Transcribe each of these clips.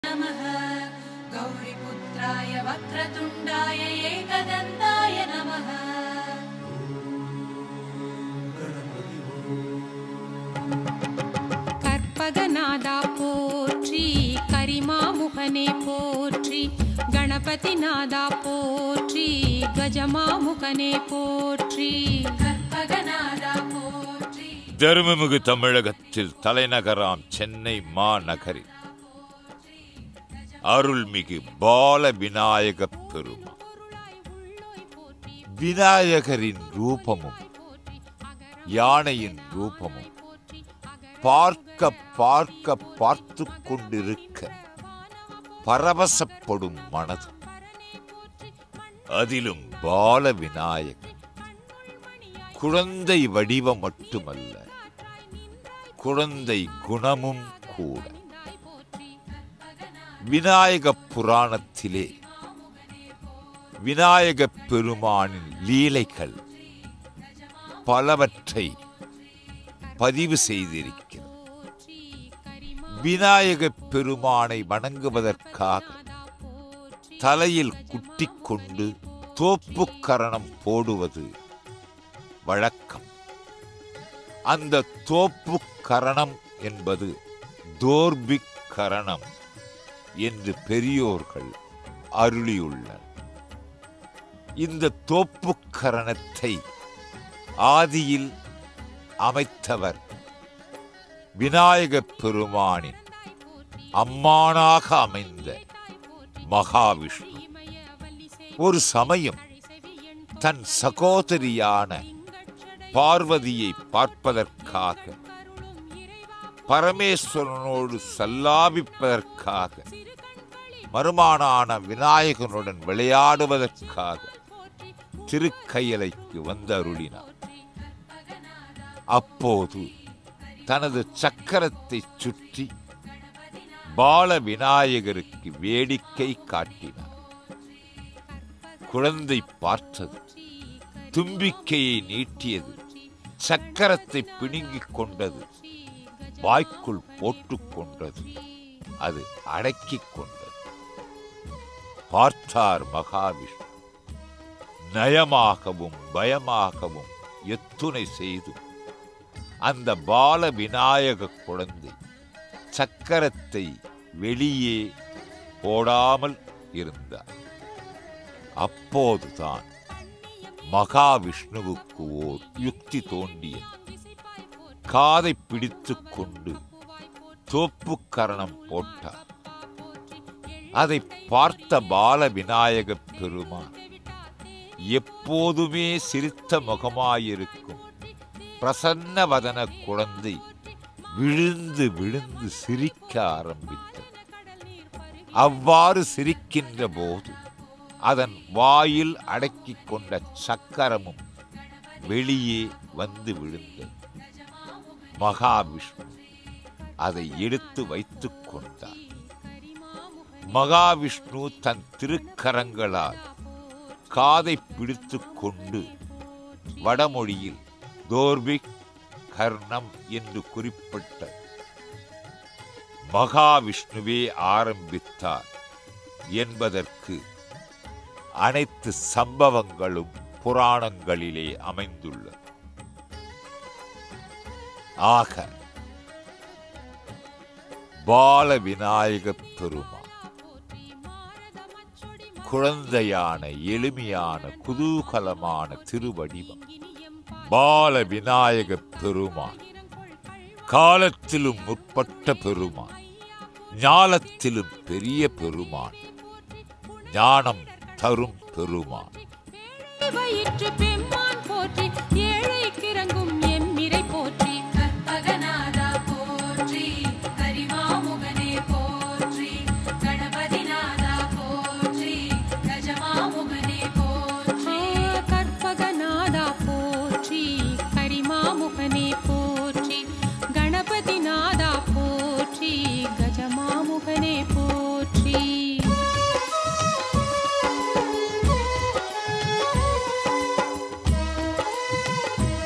नमः गौरिपुत्राय वक्रतुण्डाय एकदन्ताय नमः கற்பகநாதா போற்றி கரிமாமுகனே போற்றி கணபதிநாதா போற்றி கஜமாமுகனே போற்றி கற்பகநாதா போற்றி தருமமிகு தமிழகத்தில் தலைநகராம் சென்னை மாநகரில் அருள்மிகு பால விநாயக பெருமா விநாயகரின் ரூபமும் யானையின் ரூபமும் பார்க்க பார்க்க பார்த்து கொண்டிருக்க பரவசப்படும் மனது அதிலும் பால விநாயகர் குழந்தை வடிவம் மட்டுமல்ல குழந்தை குணமும் கூட விநாயக புராணத்திலே விநாயக பெருமானின் லீலைகள் பலவற்றை பதிவு செய்திருக்கிறது விநாயக பெருமானை வணங்குவதற்காக தலையில் குட்டிக் கொண்டு தோப்புக்கரணம் போடுவது வழக்கம் அந்த தோப்பு கரணம் என்பது தோர்பிக் கரணம் என்று பெரியோர்கள் அருளியுள்ளனர் இந்த தோப்பு கரணத்தை ஆதியில் அமைத்தவர் விநாயகப் பெருமானின் அம்மானாக அமைந்த மகாவிஷ்ணு ஒரு சமயம் தன் சகோதரியான பார்வதியை பார்ப்பதற்காக பரமேஸ்வரனோடு சல்லாபிப்பதற்காக மருமானான விநாயகனுடன் விளையாடுவதற்காக திருக்கையலைக்கு வந்து அருளினார் அப்போது தனது சக்கரத்தை சுற்றி பால விநாயகருக்கு வேடிக்கை காட்டினார் குழந்தை பார்த்தது தும்பிக்கையை நீட்டியது சக்கரத்தை பிடுங்கிக் கொண்டது வாய்க்குள் போட்டுக் கொண்டது அது அடக்கிக் கொண்டது பார்த்தார் மகாவிஷ்ணு நயமாகவும் பயமாகவும் எத்துணை செய்தும் அந்த பால விநாயக குழந்தை சக்கரத்தை வெளியே போடாமல் இருந்தார் அப்போதுதான் மகாவிஷ்ணுவுக்கு ஓர் யுக்தி தோண்டியது காதை பிடித்துக் கொண்டு தோப்புக்கரணம் போட்டார் அதை பார்த்த பால விநாயக பெருமான் எப்போதுமே சிரித்த முகமாயிருக்கும் பிரசன்னவதன குழந்தை விழுந்து விழுந்து சிரிக்க ஆரம்பித்தது அவ்வாறு சிரிக்கின்ற போது அதன் வாயில் அடக்கிக் கொண்ட சக்கரமும் வெளியே வந்து விழுந்தது மகாவிஷ்ணு அதை எடுத்து வைத்துக் கொண்டார் மகாவிஷ்ணு தன் திருக்கரங்களால் காதை பிடித்துக் கொண்டு வடமொழியில் தோர்பிக் கர்ணம் என்று குறிப்பிட்ட மகாவிஷ்ணுவே ஆரம்பித்தார் என்பதற்கு அனைத்து சம்பவங்களும் புராணங்களிலே அமைந்துள்ளது ஆக பால விநாயக பெருமான் குழந்தையான எளிமையான குதூகலமான திருவடிவம் பால விநாயக பெருமான் காலத்திலும் முற்பட்ட பெருமான் ஞாலத்திலும் பெரிய பெருமான் ஞானம் தரும் பெருமான் வயிற்று பெம்மான் போற்றி ஏழை கிறங்கும் எம்மிரை போற்றி கற்பகநாதா போற்றி கரிமாமுகனே போற்றி கணபதிநாதா போற்றி கஜமாமுகனே போற்றி கற்பகநாதா போற்றி கரிமாமுகனே போற்றி கணபதிநாதா போற்றி கஜமாமுகனே போற்றி கற்பகநாதா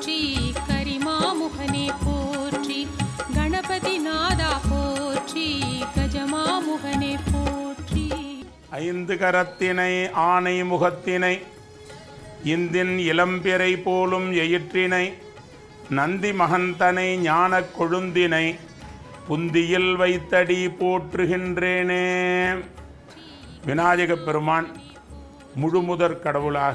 போற்றி கரிமாமுகனே போற்றி கணபதி நாதா போற்றி கஜமாமுகனே போற்றி ஐந்து கரத்தினை ஆனை முகத்தினை இந்தின் இளம்பிறை போலும் எயிற்றினை நந்தி மகந்தனை ஞானக் கொழுந்தினை புந்தியில் வைத்தடி போற்றுகின்றேனே விநாயகப் பெருமான் முழுமுதற் கடவுளாக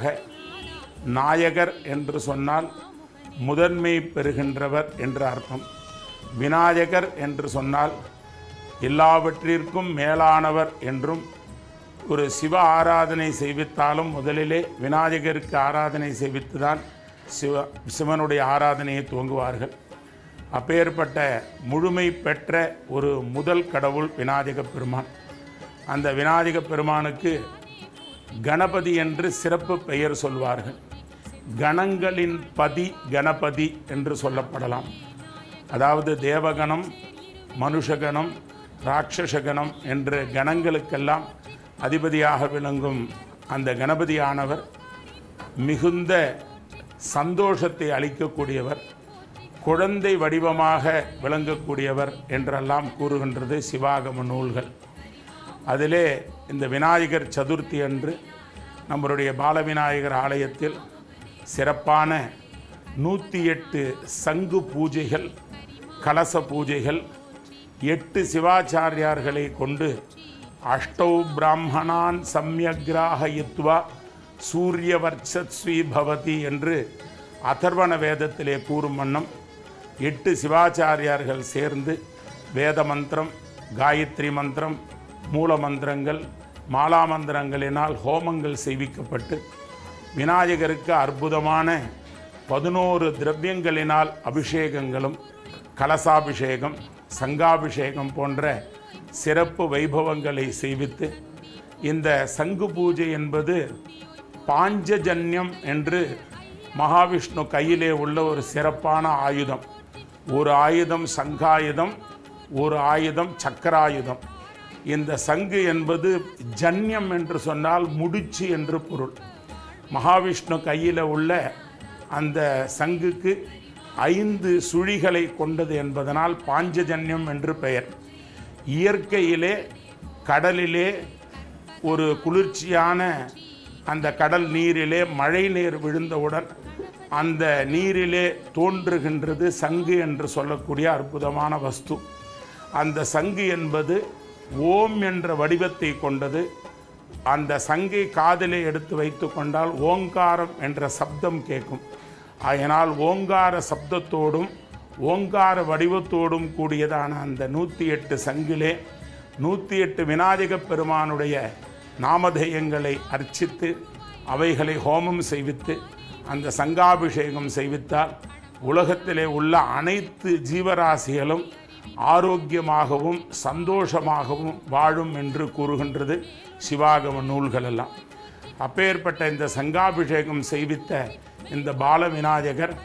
நாயகர் என்று சொன்னால் முதன்மை பெறுகின்றவர் என்று அர்த்தம் விநாயகர் என்று சொன்னால் எல்லாவற்றிற்கும் மேலானவர் என்றும் ஒரு சிவ ஆராதனை செய்வித்தாலும் முதலிலே விநாயகருக்கு ஆராதனை செய்வித்துதான் சிவ சிவனுடைய ஆராதனையை துவங்குவார்கள் அப்பேற்பட்ட முழுமை பெற்ற ஒரு முதல் கடவுள் விநாயகப் பெருமான் அந்த விநாயகப் பெருமானுக்கு கணபதி என்று சிறப்பு பெயர் சொல்வார்கள் கணங்களின் பதி கணபதி என்று சொல்லப்படலாம் அதாவது தேவகணம் மனுஷகணம் ராட்சசகணம் என்ற கணங்களுக்கெல்லாம் அதிபதியாக விளங்கும் அந்த கணபதியானவர் மிகுந்த சந்தோஷத்தை அளிக்கக்கூடியவர் குழந்தை வடிவமாக விளங்கக்கூடியவர் என்றெல்லாம் கூறுகின்றது சிவாகம நூல்கள் அதிலே இந்த விநாயகர் சதுர்த்தி அன்று நம்மளுடைய பாலவிநாயகர் ஆலயத்தில் சிறப்பான நூற்றி எட்டு சங்கு பூஜைகள் கலச பூஜைகள் எட்டு சிவாச்சாரியார்களை கொண்டு அஷ்டௌ பிராமணான் சம்யக்ராகயித்வா சூரிய வர்ச்சஸ்வி பவதி என்று அதர்வண வேதத்திலே கூறும் வண்ணம் எட்டு சிவாச்சாரியார்கள் சேர்ந்து வேத மந்திரம் காயத்ரி மந்திரம் மூல மந்திரங்கள் மாலா மந்திரங்களினால் ஹோமங்கள் செய்விக்கப்பட்டு விநாயகருக்கு அற்புதமான பதினோரு திரவியங்களினால் அபிஷேகங்களும் கலசாபிஷேகம் சங்காபிஷேகம் போன்ற சிறப்பு வைபவங்களை செய்வித்து இந்த சங்கு பூஜை என்பது பாஞ்சஜன்யம் என்று மகாவிஷ்ணு கையிலே உள்ள ஒரு சிறப்பான ஆயுதம் ஒரு ஆயுதம் சங்காயுதம் ஒரு ஆயுதம் சக்கராயுதம் இந்த சங்கு என்பது ஜன்யம் என்று சொன்னால் முடிச்சு என்று பொருள் மகாவிஷ்ணு கையில் உள்ள அந்த சங்குக்கு ஐந்து சுழிகளை கொண்டது என்பதனால் பாஞ்சஜன்யம் என்று பெயர் இயற்கையிலே கடலிலே ஒரு குளிர்ச்சியான அந்த கடல் நீரிலே மழை நீர் விழுந்தவுடன் அந்த நீரிலே தோன்றுகின்றது சங்கு என்று சொல்லக்கூடிய அற்புதமான வஸ்து அந்த சங்கு என்பது ஓம் என்ற வடிவத்தை கொண்டது அந்த சங்கை காதிலே எடுத்து வைத்து கொண்டால் ஓங்காரம் என்ற சப்தம் கேட்கும் அதனால் ஓங்கார சப்தத்தோடும் ஓங்கார வடிவத்தோடும் கூடியதான அந்த நூற்றி எட்டு சங்கிலே நூற்றி எட்டு விநாயகப் பெருமானுடைய நாமதேயங்களை அர்ச்சித்து அவைகளை ஹோமம் செய்வித்து அந்த சங்காபிஷேகம் செய்வித்தால் உலகத்திலே உள்ள அனைத்து ஜீவராசிகளும் ஆரோக்கியமாகவும் சந்தோஷமாகவும் வாழும் என்று கூறுகின்றது சிவாகம நூல்கள் எல்லாம் அப்பேற்பட்ட இந்த சங்காபிஷேகம் செய்வித்த இந்த பால விநாயகர்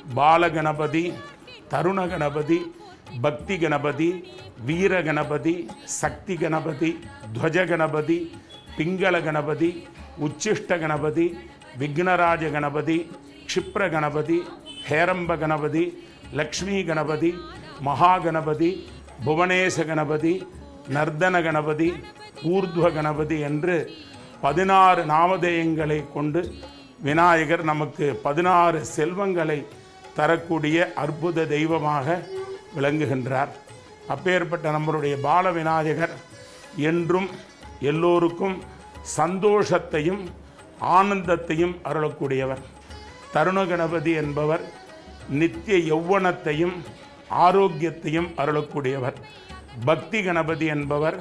பாலகணபதி தருண கணபதி பக்தி கணபதி வீர கணபதி சக்தி கணபதி துவஜ கணபதி பிங்கள கணபதி உச்சிஷ்ட கணபதி விக்னராஜ கணபதி க்ஷிப்ர கணபதி ஹேரம்ப கணபதி லக்ஷ்மி கணபதி மகா கணபதி புவனேச கணபதி நர்தன கணபதி ஊர்துவ கணபதி என்று பதினாறு நாமதேயங்களை கொண்டு விநாயகர் நமக்கு பதினாறு செல்வங்களை தரக்கூடிய அற்புத தெய்வமாக விளங்குகின்றார் அப்பேற்பட்ட நம்மளுடைய பால விநாயகர் என்றும் எல்லோருக்கும் சந்தோஷத்தையும் ஆனந்தத்தையும் அருளக்கூடியவர் தருண கணபதி என்பவர் நித்திய யௌவனத்தையும் ஆரோக்கியத்தையும் அருளக்கூடியவர் பக்தி கணபதி என்பவர்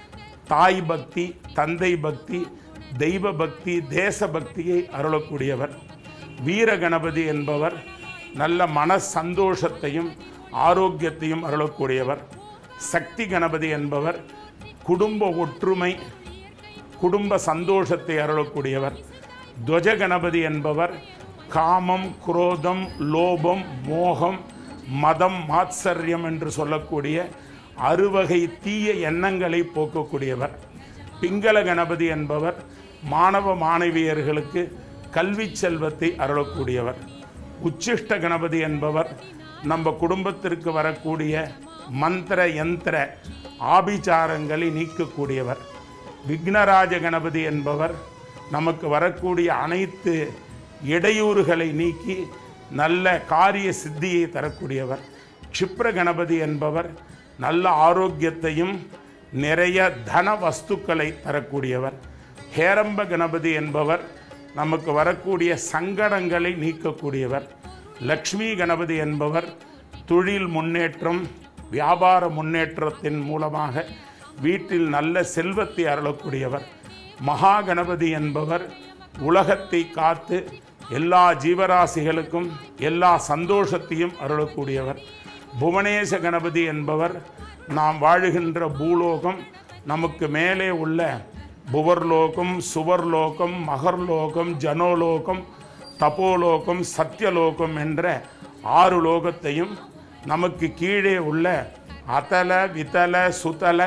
தாய் பக்தி தந்தை பக்தி தெய்வ பக்தி தேச பக்தியை அருளக்கூடியவர் வீர கணபதி என்பவர் நல்ல மன சந்தோஷத்தையும் ஆரோக்கியத்தையும் அருளக்கூடியவர் சக்தி கணபதி என்பவர் குடும்ப ஒற்றுமை குடும்ப சந்தோஷத்தை அருளக்கூடியவர் துவஜ கணபதி என்பவர் காமம் குரோதம் லோபம் மோகம் மதம் மாத்சரியம் என்று சொல்லக்கூடிய அறுவகை தீய எண்ணங்களை போக்கக்கூடியவர் பிங்கள கணபதி என்பவர் மாணவ மாணவியர்களுக்கு கல்வி செல்வத்தை அருளக்கூடியவர் உச்சிஷ்ட கணபதி என்பவர் நம்ம குடும்பத்திற்கு வரக்கூடிய மந்திர யந்திர ஆபிச்சாரங்களை நீக்கக்கூடியவர் விக்னராஜ கணபதி என்பவர் நமக்கு வரக்கூடிய அனைத்து இடையூறுகளை நீக்கி நல்ல காரிய சித்தியை தரக்கூடியவர் க்ஷிப்ர கணபதி என்பவர் நல்ல ஆரோக்கியத்தையும் நிறைய தன வஸ்துக்களை தரக்கூடியவர் ஹேரம்ப கணபதி என்பவர் நமக்கு வரக்கூடிய சங்கடங்களை நீக்கக்கூடியவர் லக்ஷ்மி கணபதி என்பவர் தொழில் முன்னேற்றம் வியாபார முன்னேற்றத்தின் மூலமாக வீட்டில் நல்ல செல்வத்தை அருளக்கூடியவர் மகா கணபதி என்பவர் உலகத்தை காத்து எல்லா ஜீவராசிகளுக்கும் எல்லா சந்தோஷத்தையும் அருளக்கூடியவர் புவனேச கணபதி என்பவர் நாம் வாழுகின்ற பூலோகம் நமக்கு மேலே உள்ள புவர்லோகம் சுவர்லோகம் மகர்லோகம் ஜனோலோகம் தபோலோகம் சத்தியலோகம் என்ற ஆறு லோகத்தையும் நமக்கு கீழே உள்ள அதல விதல சுதல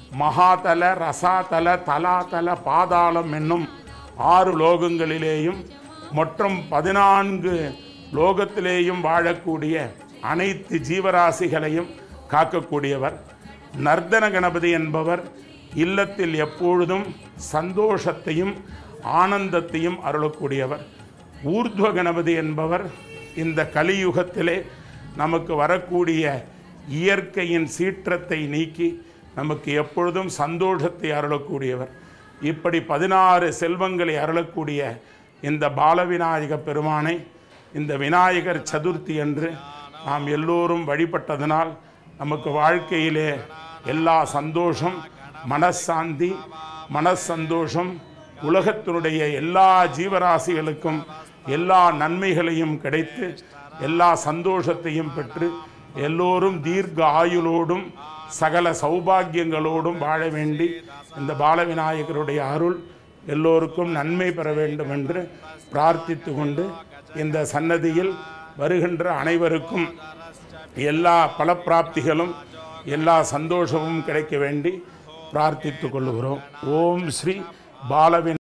மகாதல ரசாதல தலாதல பாதாளம் என்னும் ஆறு லோகங்களிலேயும் மற்றும் பதினான்கு லோகத்திலேயும் வாழக்கூடிய அனைத்து ஜீவராசிகளையும் காக்கக்கூடியவர் நர்தன கணபதி என்பவர் இல்லத்தில் எப்பொழுதும் சந்தோஷத்தையும் ஆனந்தத்தையும் அருளக்கூடியவர் ஊர்த்வ கணபதி என்பவர் இந்த கலியுகத்திலே நமக்கு வரக்கூடிய இயற்கையின் சீற்றத்தை நீக்கி நமக்கு எப்பொழுதும் சந்தோஷத்தை அருளக்கூடியவர் இப்படி பதினாறு செல்வங்களை அருளக்கூடிய இந்த பாலவிநாயக பெருமானை இந்த விநாயகர் சதுர்த்தி அன்று நாம் எல்லோரும் வழிபட்டதனால் நமக்கு வாழ்க்கையிலே எல்லா சந்தோஷம் மனசாந்தி மனசந்தோஷம் உலகத்தினுடைய எல்லா ஜீவராசிகளுக்கும் எல்லா நன்மைகளையும் கிடைத்து எல்லா சந்தோஷத்தையும் பெற்று எல்லோரும் தீர்க்க ஆயுளோடும் சகல சௌபாக்கியங்களோடும் வாழ வேண்டி இந்த பாலவிநாயகருடைய அருள் எல்லோருக்கும் நன்மை பெற வேண்டும் என்று பிரார்த்தித்து கொண்டு இந்த சன்னதியில் வருகின்ற அனைவருக்கும் எல்லா பலப்பிராப்திகளும் எல்லா சந்தோஷமும் கிடைக்க வேண்டி பிரார்த்தித்துக் கொள்கிறோம் ஓம் ஸ்ரீ பாலவின்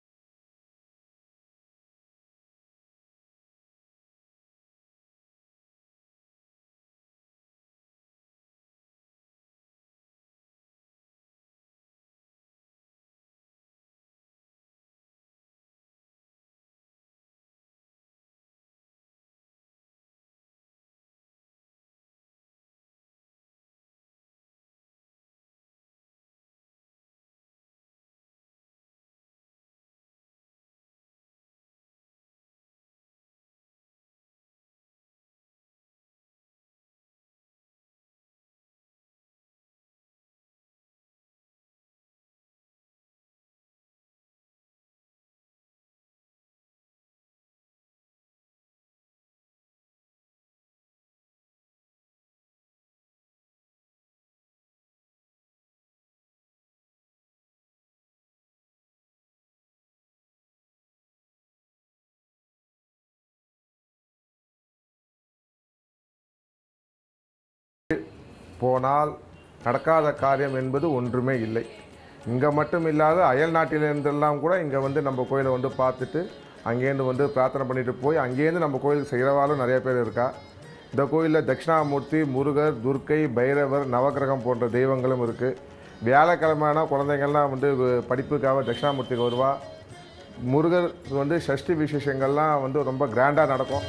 போனால் நடக்காத காரியம் என்பது ஒன்றுமே இல்லை இங்கே மட்டும் இல்லாத அயல் நாட்டிலிருந்தெல்லாம் கூட இங்கே வந்து நம்ம கோயிலை வந்து பார்த்துட்டு அங்கேருந்து வந்து பிரார்த்தனை பண்ணிட்டு போய் அங்கேருந்து நம்ம கோயில் செய்கிறவாலும் நிறைய பேர் இருக்கா இந்த கோயிலில் தட்சிணாமூர்த்தி முருகர் துர்க்கை பைரவர் நவக்கிரகம் போன்ற தெய்வங்களும் இருக்குது வியாழக்கிழமைனா குழந்தைங்கள்லாம் வந்து வு- படிப்புக்காக தட்சிணாமூர்த்திக்கு வருவா முருகர் வந்து சஷ்டி விசேஷங்கள்லாம் வந்து ரொம்ப கிராண்டாக நடக்கும்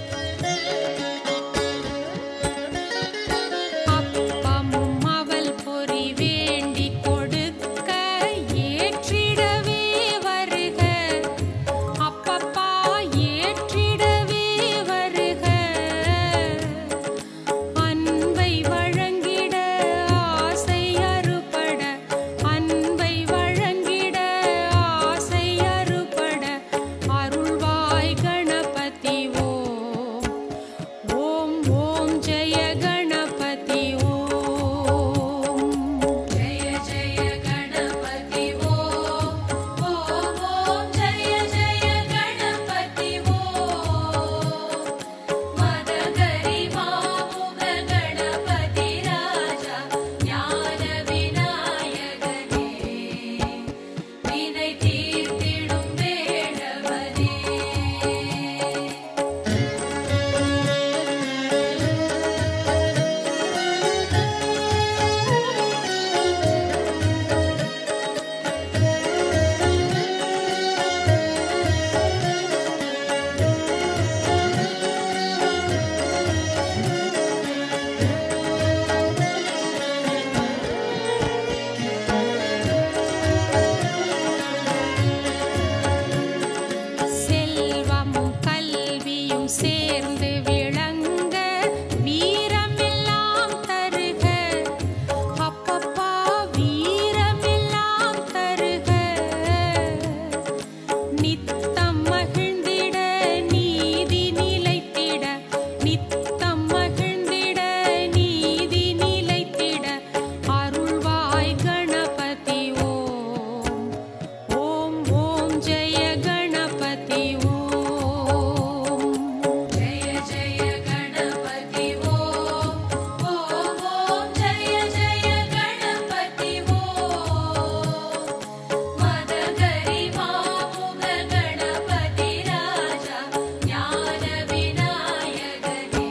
அப்பமும் அவல் பொறி வேண்டி கொடுக்க ஏற்றிடவே வருக அப்பப்பா ஏற்றிடவே வருக அன்பை வழங்கிட ஆசை அறுபட அன்பை வழங்கிட ஆசை அறுபட அருள்வாய் கணபதி ஓம் சிறந்து விளங்க வீரமெல்லாம் தருக அப்பப்பா வீரமெல்லாம் தருக நித்தம் மகிழ்ந்திட நீதி நிலைத்திட நித்தம் மகிழ்ந்திட நீதி நிலைத்திட அருள்வாய் கணபதி ஓம் ஓம் ஓம் ஜெய கணபதி ஓம் ஜெய ஜெய கணபதி ஓம் ஓம் ஓம் ஜெய ஜெய கணபதி ஓம் மதகரி மாமுக கணபதி ராஜா ஞான விநாயகனே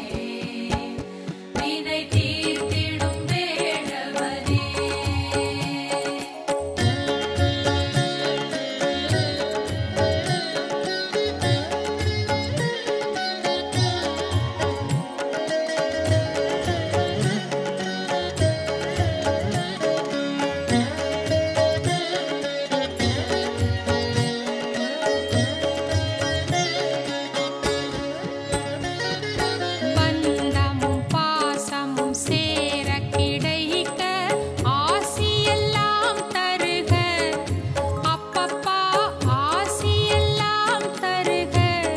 வினை தீர்த்திடும் வேளவனே பந்தமும் பாசமும் சேர கிடைக்க ஆசியெல்லாம் தருக அப்பப்பா ஆசியெல்லாம் தருக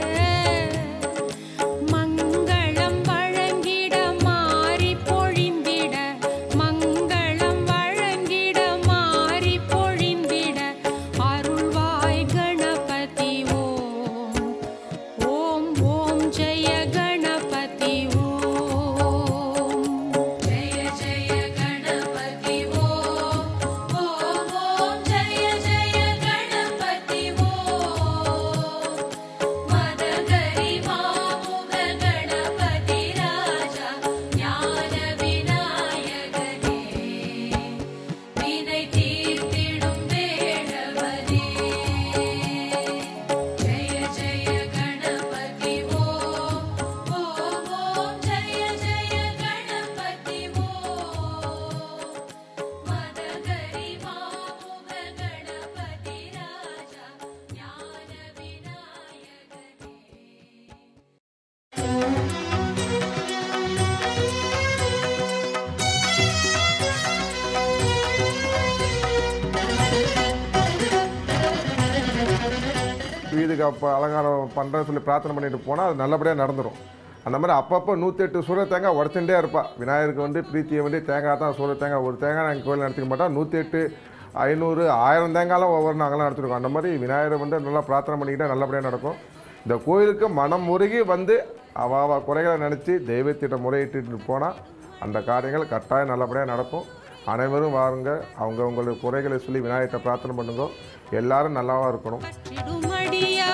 மங்களம் வழங்கிட மாறி பொழிந்திட மங்களம் வழங்கிட மாறி பொழிந்திட அருள்வாய் கணபதி ஓம் ஓம் ஓம் ஜெய கணபதி ஓம் ஜெய ஜெய கணபதி ஓம் ஓம் ஓம் ஜெய ஜெய கணபதி ஓம் மதகரி மாமுக கணபதி ராஜா ஞான விநாயகனே வினை தீர்த்திடும் வேளவனே ஜெய ஜெய கணபதி ஓம் ஓம் ஓம் ஜெய ஜெய கணபதி ஓம் மதகரி மாமுக கணபதி ராஜா ஞான விநாயகனே வீதுக்கு அப்போ அலங்காரம் பண்ணுறேன்னு சொல்லி பிரார்த்தனை பண்ணிட்டு போனால் அது நல்லபடியாக நடந்துடும் அந்த மாதிரி அப்பப்போ நூற்றெட்டு சூரிய தேங்காய் உடச்சுட்டே இருப்பா விநாயகருக்கு வந்து பிரீத்தியை வந்து தேங்காய் தான் சூரிய தேங்காய் ஒரு தேங்காய் நாங்கள் கோயில் நடத்திக்க மாட்டோம் நூற்றெட்டு ஐநூறு ஆயிரம் தேங்காய்லாம் ஒவ்வொரு நாங்களாம் நடத்திருக்கோம் அந்த மாதிரி விநாயகரை வந்து நல்லா பிரார்த்தனை பண்ணிக்கிட்டால் நல்லபடியாக நடக்கும் இந்த கோயிலுக்கு மனம் முருகி வந்து அவ அவ குறைகளை நினச்சி தெய்வத்திட்ட முறையிட்டு போனால் அந்த காரியங்கள் கட்டாயம் நல்லபடியாக நடக்கும் அனைவரும் வாருங்க அவங்க உங்களுடைய குறைகளை சொல்லி விநாயகர்கிட்ட பிரார்த்தனை பண்ணுங்க எல்லாரும் நல்லாவா இருக்கணும் சிடுமடிய